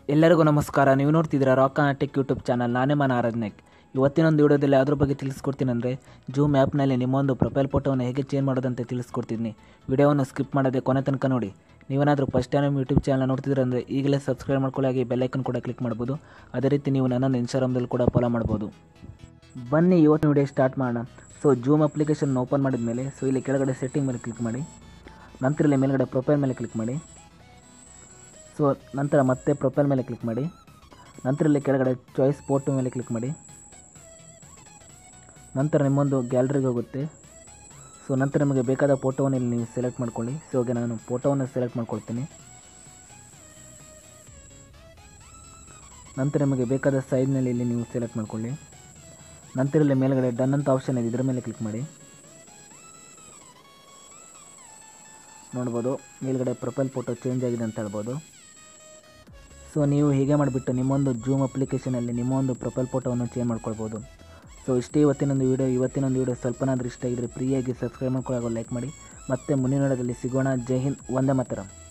ಎಲ್ಲರಿಗೂ ನಮಸ್ಕಾರ ನೀವು ನೋಡ್ತಿದ್ದೀರಾ ರಾಕ್ ಟೆಕ್ ಯೂಟ್ಯೂಬ್ ಚಾನಲ್ ನಾನೇ ಮನ ಆರಾಧನೆಕ್ ಇವತ್ತಿನೊಂದು ವಿಡಿಯೋದಲ್ಲಿ ಅದ್ರ ಬಗ್ಗೆ ತಿಳಿಸ್ಕೊಡ್ತೀನಿ ಅಂದರೆ ಜೂಮ್ ಆ್ಯಪ್ನಲ್ಲಿ ನಿಮ್ಮೊಂದು ಪ್ರೊಫೈಲ್ ಫೋಟೋವನ್ನು ಹೇಗೆ ಚೇಂಜ್ ಮಾಡೋದಂತ ತಿಳಿಸ್ಕೊಡ್ತೀನಿ ವಿಡಿಯೋವನ್ನು ಸ್ಕಿಪ್ ಮಾಡದೆ ಕೊನೆ ತನಕ ನೋಡಿ ನೀವೇನಾದರೂ ಫಸ್ಟ್ ಟೈಮ್ ಯೂಟ್ಯೂಬ್ ಚಾನಲ್ ನೋಡ್ತಿದ್ರೆ ಅಂದರೆ ಈಗಲೇ ಸಬ್ಸ್ಕ್ರೈಬ್ ಮಾಡ್ಕೊಳ್ಳಿ ಹಾಗೆ ಬೆಲ್ಲೈಕನ್ ಕೂಡ ಕ್ಲಿಕ್ ಮಾಡ್ಬೋದು ಅದೇ ರೀತಿ ನೀವು ನನ್ನನ್ನು ಇನ್ಸ್ಟಾಗ್ರಾಮ್ದಲ್ಲಿ ಕೂಡ ಫಾಲೋ ಮಾಡ್ಬೋದು ಬನ್ನಿ ಇವತ್ತಿನ ವಿಡಿಯೋ ಸ್ಟಾರ್ಟ್ ಮಾಡೋಣ ಸೊ ಜೂಮ್ ಅಪ್ಲಿಕೇಶನ್ ಓಪನ್ ಮಾಡಿದ ಮೇಲೆ ಸೊ ಇಲ್ಲಿ ಕೆಳಗಡೆ ಸೆಟ್ಟಿಂಗ್ ಮೇಲೆ ಕ್ಲಿಕ್ ಮಾಡಿ ನಂತರ ಇಲ್ಲಿ ಮೇಲ್ಗಡೆ ಪ್ರೊಫೈಲ್ ಮೇಲೆ ಕ್ಲಿಕ್ ಮಾಡಿ ಸೊ ನಂತರ ಮತ್ತೆ ಪ್ರೊಫೈಲ್ ಮೇಲೆ ಕ್ಲಿಕ್ ಮಾಡಿ ನಂತರ ಇಲ್ಲಿ ಕೆಳಗಡೆ ಚಾಯ್ಸ್ ಫೋಟೋ ಮೇಲೆ ಕ್ಲಿಕ್ ಮಾಡಿ ನಂತರ ನಿಮ್ಮೊಂದು ಗ್ಯಾಲರಿಗೆ ಹೋಗುತ್ತೆ ಸೊ ನಂತರ ನಿಮಗೆ ಬೇಕಾದ ಫೋಟೋವನ್ನು ಇಲ್ಲಿ ನೀವು ಸೆಲೆಕ್ಟ್ ಮಾಡ್ಕೊಳ್ಳಿ ಸೊ ಹಾಗೆ ನಾನು ಫೋಟೋವನ್ನು ಸೆಲೆಕ್ಟ್ ಮಾಡ್ಕೊಳ್ತೀನಿ ನಂತರ ನಿಮಗೆ ಬೇಕಾದ ಸೈಜ್ನಲ್ಲಿ ಇಲ್ಲಿ ನೀವು ಸೆಲೆಕ್ಟ್ ಮಾಡ್ಕೊಳ್ಳಿ ನಂತರ ಇಲ್ಲಿ ಮೇಲ್ಗಡೆ ಡನ್ ಅಂತ ಆಪ್ಷನ್ ಇದೆ ಇದರ ಮೇಲೆ ಕ್ಲಿಕ್ ಮಾಡಿ ನೋಡ್ಬೋದು ಮೇಲ್ಗಡೆ ಪ್ರೊಫೈಲ್ ಫೋಟೋ ಚೇಂಜ್ ಆಗಿದೆ ಅಂತ ಹೇಳ್ಬೋದು ಸೊ ನೀವು ಹೀಗೆ ಮಾಡಿಬಿಟ್ಟು ನಿಮ್ಮೊಂದು ಜೂಮ್ ಅಪ್ಲಿಕೇಶನಲ್ಲಿ ನಿಮ್ಮೊಂದು ಪ್ರೊಫೈಲ್ ಫೋಟೋವನ್ನು ಚೇಂಜ್ ಮಾಡ್ಕೊಳ್ಬೋದು ಸೊ ಇಷ್ಟೇ ಇವತ್ತಿನೊಂದು ವೀಡಿಯೋ ಇವತ್ತಿನೊಂದು ವೀಡಿಯೋ ಸ್ವಲ್ಪನಾದರೂ ಇಷ್ಟ ಆಗಿದ್ರೆ ಫ್ರೀಯಾಗಿ ಸಬ್ಸ್ಕ್ರೈಬ್ ಮಾಡ್ಕೊಳ್ಳೋ ಲೈಕ್ ಮಾಡಿ ಮತ್ತೆ ಮುಂದಿನ ವಿಡಿಯೋದಲ್ಲಿ ಸಿಗೋಣ ಜೈ ಹಿಂದ್ ಒಂದೇ ಮಾತರಂ